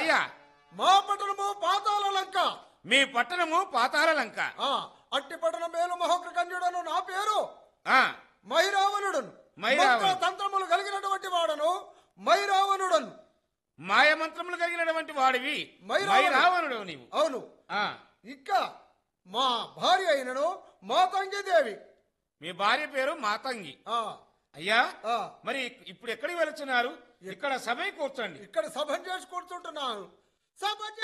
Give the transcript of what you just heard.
అయ్యా మా పట్టణము పాతాల లంక మీ పట్టణము పాతాల లంక ఆ, అట్టి పట్టణ మేలు మహోగ్రకన్యుడను నా పేరు ఆ మైరావణుడను మైరావణుడు. మంత్ర తంత్రములు కలిగినటువంటి వాడను మైరావణుడను మాయమంత్రములు కలిగినటువంటి వాడివి మైరావణుడు. మైరావణుడు నీవు అవును ఆ ఇక్క మా భార్య అయినను మాతంగి దేవి మీ భార్య పేరు మాతంగి ఆ, అయ్యా ఆ, మరి ఇప్పుడు ఎక్కడికి వెళుతున్నారు ఇక్కడ సభ కూర్చోండి ఇక్కడ సభ చేసి కూర్చుంటున్నాను సభ